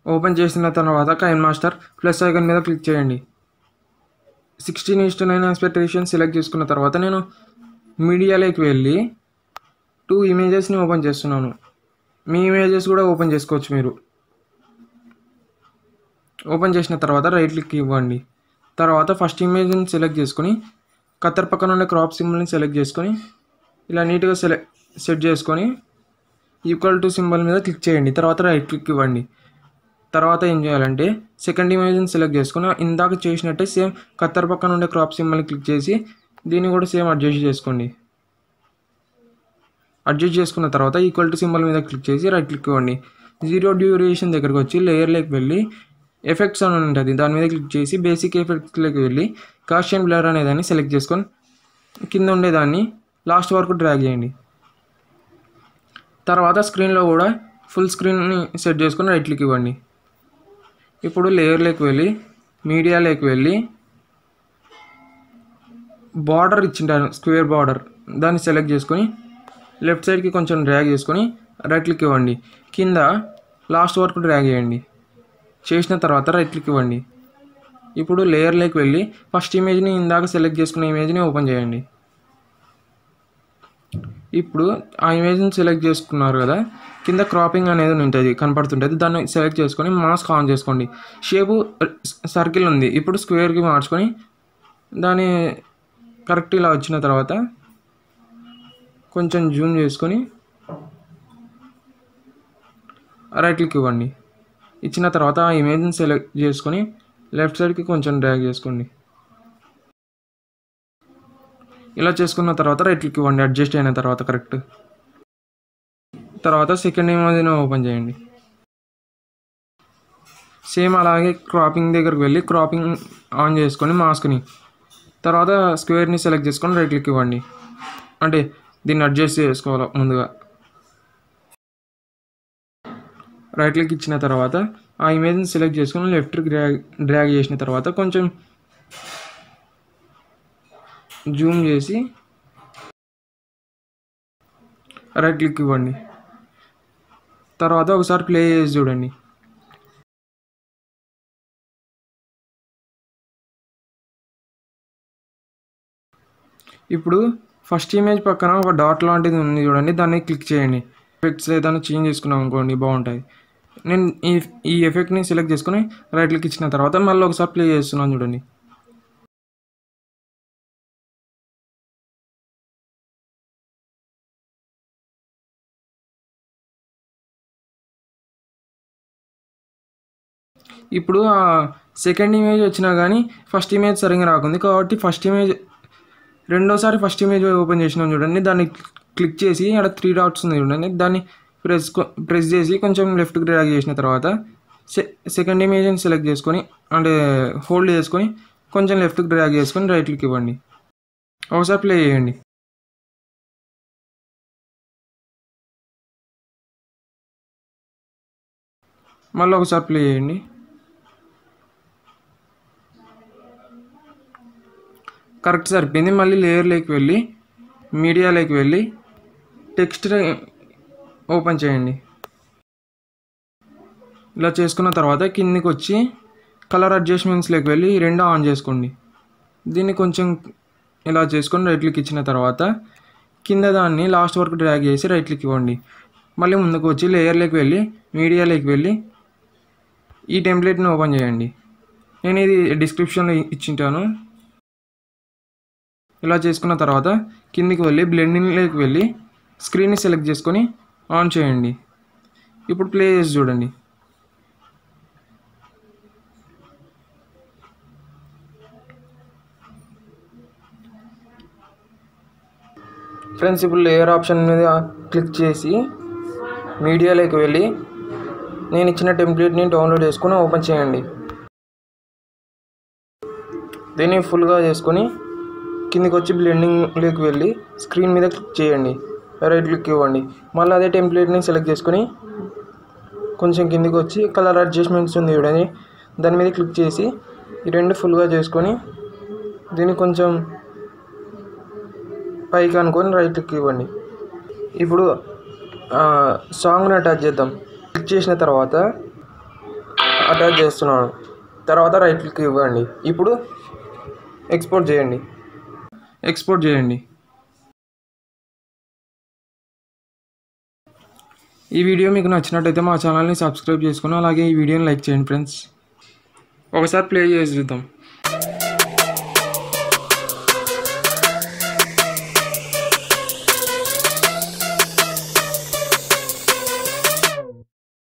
open చేసిన తర్వాత KineMaster plus icon మీద క్లిక్ చేయండి sixteen is to nine expectation select చేసుకున్న తర్వాత నేను మీడియాలోకి వెళ్ళి టూ ఇమేజెస్ని ఓపెన్ చేస్తున్నాను మీ ఇమేజెస్ కూడా ఓపెన్ చేసుకోవచ్చు మీరు ఓపెన్ చేసిన తర్వాత రైట్ క్లిక్ ఇవ్వండి తర్వాత ఫస్ట్ ఇమేజ్ని సెలెక్ట్ చేసుకొని కత్తర్ పక్కన ఉన్న క్రాప్ సింబల్ని సెలెక్ట్ చేసుకొని ఇలా నీట్గా సెలెక్ట్ సెట్ చేసుకొని ఈక్వల్ టు సింబల్ మీద క్లిక్ చేయండి తర్వాత రైట్ క్లిక్ ఇవ్వండి తర్వాత ఏం చేయాలంటే సెకండ్ ఇమేజ్ని సెలెక్ట్ చేసుకుని ఇందాక చేసినట్టే సేమ్ కత్తర్ పక్కన ఉండే క్రాప్ సింబల్ని క్లిక్ చేసి దీన్ని కూడా సేమ్ అడ్జస్ట్ చేసుకోండి అడ్జస్ట్ చేసుకున్న తర్వాత ఈక్వల్ టు సింబల్ మీద క్లిక్ చేసి రైట్ క్లిక్ ఇవ్వండి జీరో డ్యూరేషన్ దగ్గరకు వచ్చి లేయర్లోకి వెళ్ళి ఎఫెక్ట్స్ అని ఉంటుంది దాని మీద క్లిక్ చేసి బేసిక్ ఎఫెక్ట్స్లోకి వెళ్ళి కాషన్ బ్లర్ అనేదాన్ని సెలెక్ట్ చేసుకొని కింద ఉండేదాన్ని లాస్ట్ వరకు డ్రాగ్ చేయండి తర్వాత స్క్రీన్లో కూడా ఫుల్ స్క్రీన్ని సెట్ చేసుకొని రైట్ క్లిక్ ఇవ్వండి ఇప్పుడు లేయర్లోకి వెళ్ళి మీడియాలోకి వెళ్ళి బార్డర్ ఇచ్చింటాను స్క్వేర్ బార్డర్ దాన్ని సెలెక్ట్ చేసుకొని లెఫ్ట్ సైడ్కి కొంచెం డ్రాగ్ చేసుకొని రైట్ క్లిక్ ఇవ్వండి కింద లాస్ట్ వరకు డ్రాగ్ చేయండి చేసిన తర్వాత రైట్ క్లిక్ ఇవ్వండి ఇప్పుడు లేయర్లోకి వెళ్ళి ఫస్ట్ ఇమేజ్ని ఇందాక సెలెక్ట్ చేసుకున్న ఇమేజ్ని ఓపెన్ చేయండి ఇప్పుడు ఆ ఇమేజ్ని సెలెక్ట్ చేసుకున్నారు కదా కింద క్రాపింగ్ అనేది ఉంటుంది కనపడుతుంటుంది దాన్ని సెలెక్ట్ చేసుకొని మాస్క్ ఆన్ చేసుకోండి షేపు సర్కిల్ ఉంది ఇప్పుడు స్క్వేర్కి మార్చుకొని దాన్ని కరెక్ట్ ఇలా వచ్చిన తర్వాత కొంచెం జూమ్ చేసుకొని రైట్ క్లిక్ ఇవ్వండి ఇచ్చిన తర్వాత ఆ ఇమేజ్ని సెలెక్ట్ చేసుకొని లెఫ్ట్ సైడ్కి కొంచెం డ్రాగ్ చేసుకోండి ఇలా చేసుకున్న తర్వాత రైట్ క్లిక్ ఇవ్వండి అడ్జస్ట్ అయిన తర్వాత కరెక్ట్ తర్వాత సెకండ్ ఇమేజ్ని ఓపెన్ చేయండి సేమ్ అలాగే క్రాపింగ్ దగ్గరకు వెళ్ళి క్రాపింగ్ ఆన్ చేసుకొని మాస్క్ని తర్వాత స్క్వేర్ని సెలెక్ట్ చేసుకొని రైట్ క్లిక్ ఇవ్వండి అంటే దీన్ని అడ్జస్ట్ చేసుకోవాలి ముందుగా రైట్ క్లిక్ ఇచ్చిన తర్వాత ఆ ఇమేజ్ని సెలెక్ట్ చేసుకొని లెఫ్ట్ డ్రాగ్ డ్రాగ్ చేసిన తర్వాత కొంచెం జూమ్ చేసి రైట్ క్లిక్ ఇవ్వండి తర్వాత ఒకసారి ప్లే చేసి చూడండి ఇప్పుడు ఫస్ట్ ఇమేజ్ పక్కన ఒక డాట్ లాంటిది ఉంది చూడండి దాన్ని క్లిక్ చేయండి ఎఫెక్ట్స్ ఏదైనా చేంజ్ చేసుకున్నాం అనుకోండి బాగుంటుంది నేను ఈ ఈ ఎఫెక్ట్ని సెలెక్ట్ చేసుకొని రైట్ క్లిక్ ఇచ్చిన తర్వాత మళ్ళీ ఒకసారి ప్లే చేస్తున్నాను చూడండి ఇప్పుడు ఆ సెకండ్ ఇమేజ్ వచ్చినా కానీ ఫస్ట్ ఇమేజ్ సరిగ్గా రాకుంది కాబట్టి ఫస్ట్ ఇమేజ్ రెండోసారి ఫస్ట్ ఇమేజ్ ఓపెన్ చేసినాం చూడండి దాన్ని క్లిక్ చేసి అక్కడ త్రీ డాట్స్ ఉంది చూడండి దాన్ని ప్రెస్ ప్రెస్ చేసి కొంచెం లెఫ్ట్కి డ్రాగ్ చేసిన తర్వాత సె సెకండ్ ఇమేజ్ని సెలెక్ట్ చేసుకొని అంటే హోల్డ్ చేసుకొని కొంచెం లెఫ్ట్కి డ్రాగ్ చేసుకొని రైట్ క్లిక్ ఇవ్వండి ఒకసారి ప్లే చేయండి మళ్ళీ ఒకసారి ప్లే చేయండి కరెక్ట్ సరిపోయింది మళ్ళీ లేయర్లోకి వెళ్ళి మీడియాలోకి వెళ్ళి టెక్స్ట్ ఓపెన్ చేయండి ఇలా చేసుకున్న తర్వాత కిందికి వచ్చి కలర్ అడ్జస్ట్మెంట్స్లోకి వెళ్ళి ఈ రెండు ఆన్ చేసుకోండి దీన్ని కొంచెం ఇలా చేసుకొని రైట్ క్లిక్ ఇచ్చిన తర్వాత కింద దాన్ని లాస్ట్ వరకు డ్రాగ్ చేసి రైట్ క్లిక్ ఇవ్వండి మళ్ళీ ముందుకు వచ్చి లేయర్లోకి వెళ్ళి మీడియాలోకి వెళ్ళి ఈ టెంప్లెట్ని ఓపెన్ చేయండి నేను ఇది డిస్క్రిప్షన్లో ఇచ్చింటాను ఇలా చేసుకున్న తర్వాత కిందికి వెళ్ళి బ్లెండింగ్లోకి వెళ్ళి స్క్రీన్ని సెలెక్ట్ చేసుకొని ఆన్ చేయండి ఇప్పుడు ప్లే చేసి చూడండి ఫ్రెండ్స్ ఇప్పుడు లేయర్ ఆప్షన్ మీద క్లిక్ చేసి మీడియాలోకి వెళ్ళి నేను ఇచ్చిన టెంప్లెట్ని డౌన్లోడ్ చేసుకొని ఓపెన్ చేయండి దీన్ని ఫుల్గా చేసుకొని కిందికి వచ్చి బ్లెండింగ్లోకి వెళ్ళి స్క్రీన్ మీద క్లిక్ చేయండి రైట్ క్లిక్ ఇవ్వండి మళ్ళీ అదే టెంప్లెట్ని సెలెక్ట్ చేసుకొని కొంచెం కిందికి వచ్చి కలర్ అడ్జస్ట్మెంట్స్ ఉంది చూడండి దాని మీద క్లిక్ చేసి ఈ రెండు ఫుల్గా చేసుకొని దీన్ని కొంచెం పైకి అనుకొని రైట్ క్లిక్ ఇవ్వండి ఇప్పుడు సాంగ్ని అటాచ్ చేద్దాం క్లిక్ చేసిన తర్వాత అటాచ్ చేస్తున్నాను తర్వాత రైట్ క్లిక్ ఇవ్వండి ఇప్పుడు ఎక్స్పోర్ట్ చేయండి ఎక్స్పోర్ట్ చేయండి ఈ వీడియో మీకు నచ్చినట్టయితే మా ఛానల్ని సబ్స్క్రైబ్ చేసుకుని అలాగే ఈ వీడియోని లైక్ చేయండి ఫ్రెండ్స్ ఒకసారి ప్లే చేసి చూద్దాం